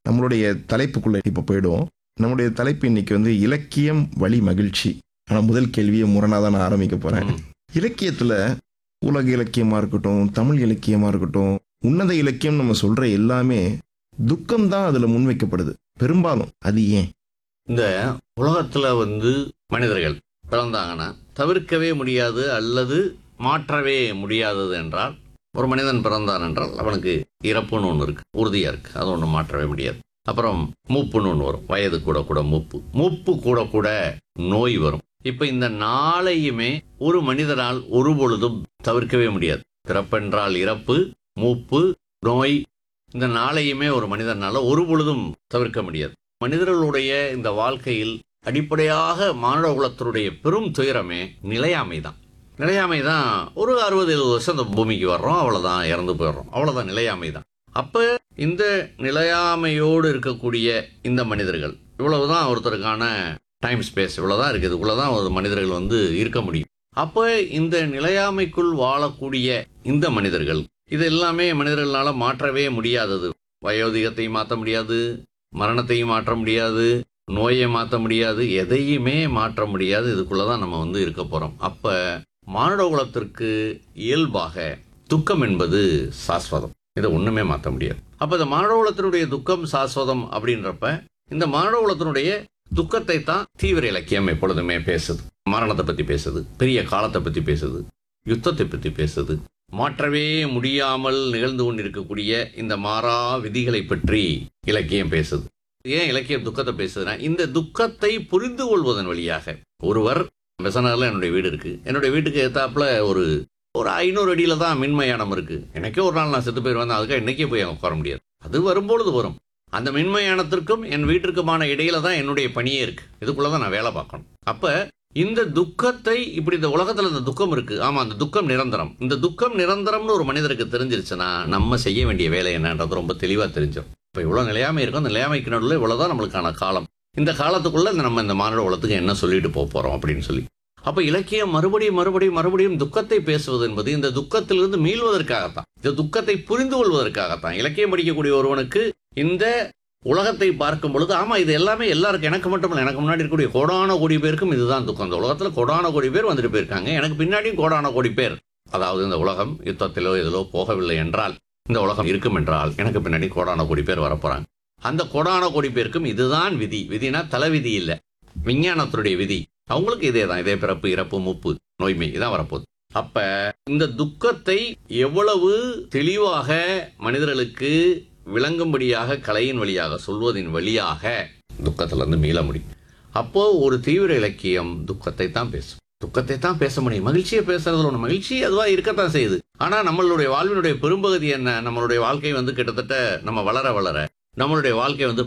நம்மளுடைய தலைப்புக்குள்ள இப்போ போயிடுவோம் நம்முடைய தலைப்பு இன்னைக்கு வந்து இலக்கியம் வழி மகிழ்ச்சி ஆனால் முதல் கேள்வியை முரணாக தான் நான் ஆரம்பிக்க போகிறேன் ம். இலக்கியத்தில் உலக இலக்கியமாக இருக்கட்டும் தமிழ் இலக்கியமாக இருக்கட்டும் உன்னத இலக்கியம் நம்ம சொல்கிற எல்லாமே துக்கம் தான் அதில் முன்வைக்கப்படுது பெரும்பாலும் அது ஏன் இந்த உலகத்துல வந்து மனிதர்கள் பிறந்தாங்கன்னா தவிர்க்கவே முடியாது அல்லது மாற்றவே முடியாதது என்றால் ஒரு மனிதன் பிறந்தான் என்றால் அவனுக்கு இறப்புன்னு ஒன்று இருக்கு உறுதியா இருக்கு அது ஒன்று மாற்றவே முடியாது அப்புறம் மூப்புன்னு ஒன்று வரும் வயது கூட கூட மூப்பு மூப்பு கூட கூட நோய் வரும் இப்ப இந்த நாளையுமே ஒரு மனிதனால் ஒரு பொழுதும் தவிர்க்கவே முடியாது பிறப்பென்றால் இறப்பு மூப்பு நோய் இந்த நாளையுமே ஒரு மனிதனால ஒரு பொழுதும் தவிர்க்க முடியாது மனிதர்களுடைய இந்த வாழ்க்கையில் அடிப்படையாக மானுட குலத்தினுடைய பெரும் துயரமே நிலையாமை தான் நிலையாமை தான் ஒரு அறுபது எழுபது வருஷம் இந்த பூமிக்கு வர்றோம் அவ்வளவுதான் இறந்து போயிடுறோம் அவ்வளவுதான் நிலையாமை தான் அப்ப இந்த நிலையாமையோடு இருக்கக்கூடிய இந்த மனிதர்கள் இவ்வளவுதான் ஒருத்தருக்கான டைம் ஸ்பேஸ் இவ்வளவுதான் இருக்குது இவ்வளவுதான் ஒரு மனிதர்கள் வந்து இருக்க முடியும் அப்ப இந்த நிலையாமைக்குள் வாழக்கூடிய இந்த மனிதர்கள் இது எல்லாமே மனிதர்களால மாற்றவே முடியாதது வயோதிகத்தையும் மாற்ற முடியாது மரணத்தையும் மாற்ற முடியாது நோயை மாற்ற முடியாது எதையுமே மாற்ற முடியாது இதுக்குள்ளதான் நம்ம வந்து இருக்க போறோம் அப்ப மானுட குலத்திற்கு இயல்பாக துக்கம் என்பது சாஸ்வதம் இதை ஒண்ணுமே மாற்ற முடியாது அப்ப இந்த மானுட குலத்தினுடைய துக்கம் சாஸ்வதம் அப்படின்றப்ப இந்த மானுட குலத்தினுடைய துக்கத்தை தான் தீவிர இலக்கியம் எப்பொழுதுமே பேசுது மரணத்தை பத்தி பேசுது பெரிய காலத்தை பத்தி பேசுது யுத்தத்தை பத்தி பேசுது மாற்றவே முடியாமல் நிகழ்ந்து கொண்டிருக்கக்கூடிய இந்த மாறா விதிகளை பற்றி இலக்கியம் பேசுது ஏன் இலக்கியம் துக்கத்தை பேசுதுன்னா இந்த துக்கத்தை புரிந்து கொள்வதன் வழியாக ஒருவர் பெசனர்ல என்னுடைய வீடு இருக்கு என்னுடைய வீட்டுக்கு எத்தாப்புல ஒரு ஒரு ஐநூறு அடியில தான் மின்மயானம் இருக்கு எனக்கே ஒரு நாள் நான் செத்து போயிருவேன் அதுக்காக இன்னைக்கே போய் அங்க உட்கார முடியாது அது வரும்பொழுது வரும் அந்த மின்மயானத்திற்கும் என் வீட்டிற்குமான இடையில தான் என்னுடைய பணியே இருக்கு இதுக்குள்ளதான் நான் வேலை பார்க்கணும் அப்ப இந்த துக்கத்தை இப்படி இந்த உலகத்துல இந்த துக்கம் இருக்கு ஆமா அந்த துக்கம் நிரந்தரம் இந்த துக்கம் நிரந்தரம்னு ஒரு மனிதருக்கு தெரிஞ்சிருச்சுன்னா நம்ம செய்ய வேண்டிய வேலை என்னன்றது ரொம்ப தெளிவா தெரிஞ்சிடும் இப்ப இவ்வளவு நிலையாமை இருக்கும் அந்த நிலையாமைக்கு நடுவில் இவ்வளவுதான் நம்மளுக்கான காலம் இந்த காலத்துக்குள்ள இந்த நம்ம இந்த மானுட உலகத்துக்கு என்ன சொல்லிட்டு போக போறோம் அப்படின்னு சொல்லி அப்ப இலக்கியம் மறுபடியும் மறுபடியும் மறுபடியும் துக்கத்தை பேசுவது என்பது இந்த துக்கத்திலிருந்து மீள்வதற்காகத்தான் இந்த துக்கத்தை புரிந்து கொள்வதற்காகத்தான் இலக்கியம் படிக்கக்கூடிய ஒருவனுக்கு இந்த உலகத்தை பார்க்கும் பொழுது ஆமா இது எல்லாமே எல்லாருக்கும் எனக்கு மட்டும் இல்லை எனக்கு முன்னாடி இருக்கக்கூடிய கோடான கோடி பேருக்கும் இதுதான் துக்கம் இந்த உலகத்துல கோடான கோடி பேர் வந்துட்டு போயிருக்காங்க எனக்கு பின்னாடியும் கோடான கோடி பேர் அதாவது இந்த உலகம் யுத்தத்திலோ இதிலோ போகவில்லை என்றால் இந்த உலகம் இருக்கும் என்றால் எனக்கு பின்னாடி கோடான கோடி பேர் வரப்போறாங்க அந்த கோடான கோடி பேருக்கும் இதுதான் விதி விதினா தலைவிதி இல்ல விஞ்ஞானத்தினுடைய விதி அவங்களுக்கு இதே தான் இதே பிறப்பு இறப்பு மூப்பு நோய்மை இதான் வரப்போகுது அப்ப இந்த துக்கத்தை எவ்வளவு தெளிவாக மனிதர்களுக்கு விளங்கும்படியாக கலையின் வழியாக சொல்வதின் வழியாக துக்கத்துல இருந்து மீள முடியும் அப்போ ஒரு தீவிர இலக்கியம் துக்கத்தை தான் பேசும் துக்கத்தை தான் பேச முடியும் மகிழ்ச்சியை பேசுறதுல ஒன்று மகிழ்ச்சி அதுவா இருக்கத்தான் செய்யுது ஆனா நம்மளுடைய வாழ்வினுடைய பெரும்பகுதி என்ன நம்மளுடைய வாழ்க்கை வந்து கிட்டத்தட்ட நம்ம வளர வளர நம்மளுடைய வாழ்க்கை வந்து